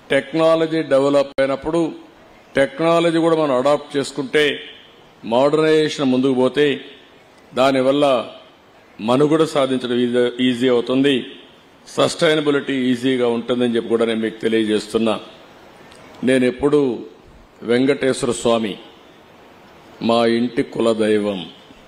technology develop అయినప్పుడు technology కూడా మనం అడాప్ట్ చేసుకుంటే మోడర్నైజేషన్ ముందుకు పోతే దానివల్ల మనుగడ సాధించడం ఈజీ- ఈజీ అవుతుంది సస్టైనబిలిటీ ఈజీగా ఉంటుందని చెప్పి కూడా నేను మీకు తెలియజేస్తున్నా నేను ఎప్పుడు వెంకటేశ్వర స్వామి మా ఇంటి కులదైవం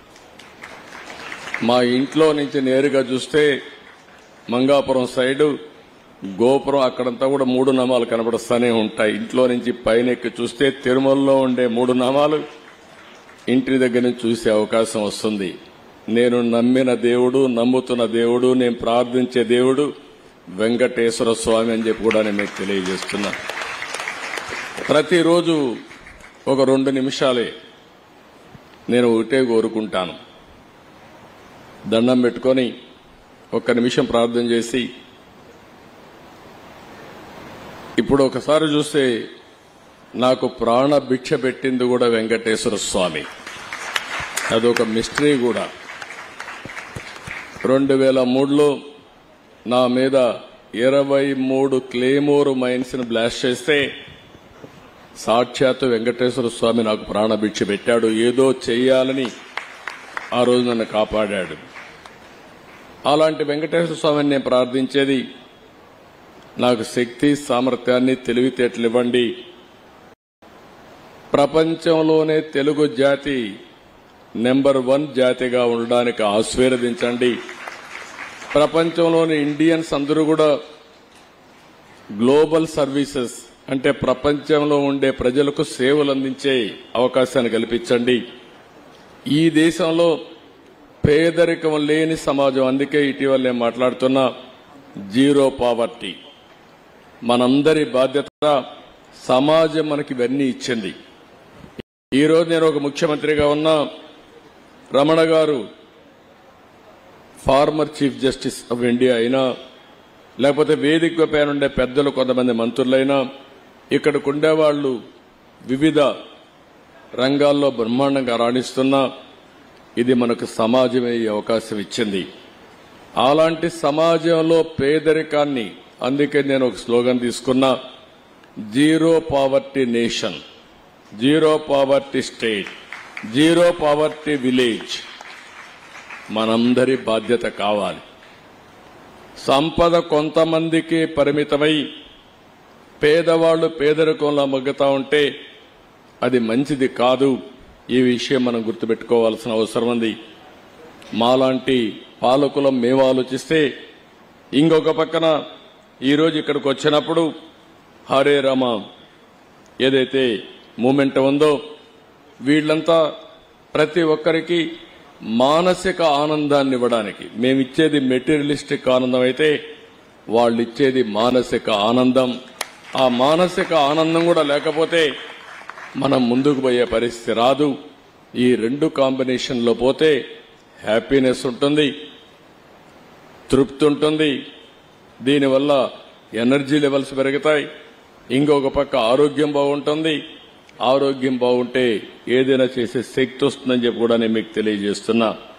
మా ఇంట్లో నుంచి నేరుగా చూస్తే మంగాపురం సైడు గోపురం అక్కడంతా కూడా మూడు నామాలు కనబడుస్తూనే ఉంటాయి ఇంట్లో నుంచి పైన ఎక్కి చూస్తే తిరుమలలో ఉండే మూడు నామాలు ఇంటి దగ్గర నుంచి చూసే అవకాశం వస్తుంది నేను నమ్మిన దేవుడు నమ్ముతున్న దేవుడు నేను ప్రార్థించే దేవుడు వెంకటేశ్వర స్వామి అని చెప్పి కూడా నేను మీకు తెలియజేస్తున్నా ప్రతిరోజు ఒక రెండు నిమిషాలే నేను ఒకటే కోరుకుంటాను దండం పెట్టుకొని ఒక్క నిమిషం ప్రార్థన చేసి ఇప్పుడు ఒకసారి చూస్తే నాకు ప్రాణ భిక్ష పెట్టింది కూడా వెంకటేశ్వర స్వామి అదొక మిస్టరీ కూడా రెండు వేల మూడులో నా మీద ఇరవై మూడు క్లేమోర్ మైన్స్ ని బ్లాస్ట్ చేస్తే సాక్షాత్ వెంకటేశ్వర స్వామి నాకు ప్రాణభిక్ష పెట్టాడు ఏదో చెయ్యాలని ఆ రోజు నన్ను కాపాడాడు అలాంటి వెంకటేశ్వర స్వామిని నేను ప్రార్థించేది నాకు శక్తి సామర్థ్యాన్ని తెలివితేటలు ఇవ్వండి ప్రపంచంలోనే తెలుగు జాతి నెంబర్ వన్ జాతిగా ఉండడానికి ఆశీర్వదించండి ప్రపంచంలోని ఇండియన్స్ అందరూ కూడా గ్లోబల్ సర్వీసెస్ అంటే ప్రపంచంలో ఉండే ప్రజలకు సేవలు అందించే అవకాశాన్ని కల్పించండి ఈ దేశంలో పేదరికం లేని సమాజం అందుకే ఇటీవల నేను మాట్లాడుతున్నా జీరో పావర్టీ మనందరి బాధ్యత సమాజం మనకి ఇవన్నీ ఇచ్చింది ఈ రోజు నేను ఒక ముఖ్యమంత్రిగా ఉన్నా రమణ గారు former chief justice of India అయినా లేకపోతే వేదిక పైన ఉండే పెద్దలు కొంతమంది మంత్రులైనా ఇక్కడికి ఉండేవాళ్లు వివిధ రంగాల్లో బ్రహ్మాండంగా రాణిస్తున్నా ఇది మనకు సమాజమే ఈ అవకాశం ఇచ్చింది అలాంటి సమాజంలో పేదరికాన్ని అందుకే నేను ఒక స్లోగన్ తీసుకున్నా zero poverty nation zero poverty state zero poverty village మనందరి బాధ్యత కావాలి సంపద కొంతమందికి పరిమితమై పేదవాళ్లు పేదరికంలో మగ్గుతా ఉంటే అది మంచిది కాదు ఈ విషయం మనం గుర్తుపెట్టుకోవాల్సిన అవసరం ఉంది మాలాంటి పాలకులం మేము ఆలోచిస్తే ఇంకొక పక్కన ఈరోజు ఇక్కడికి వచ్చినప్పుడు హరే రామ ఏదైతే మూమెంట్ ఉందో వీళ్ళంతా ప్రతి ఒక్కరికి మానసిక ఆనందాన్ని ఇవ్వడానికి మేమిచ్చేది మెటీరియలిస్టిక్ ఆనందం అయితే వాళ్ళు ఇచ్చేది మానసిక ఆనందం ఆ మానసిక ఆనందం కూడా లేకపోతే మనం ముందుకు పోయే పరిస్థితి రాదు ఈ రెండు కాంబినేషన్లో పోతే హ్యాపీనెస్ ఉంటుంది తృప్తి ఉంటుంది దీనివల్ల ఎనర్జీ లెవెల్స్ పెరుగుతాయి ఇంకొక పక్క ఆరోగ్యం బాగుంటుంది ఆరోగ్యం బాగుంటే ఏదైనా చేసే శక్తి వస్తుందని చెప్పి కూడా నేను మీకు తెలియజేస్తున్నా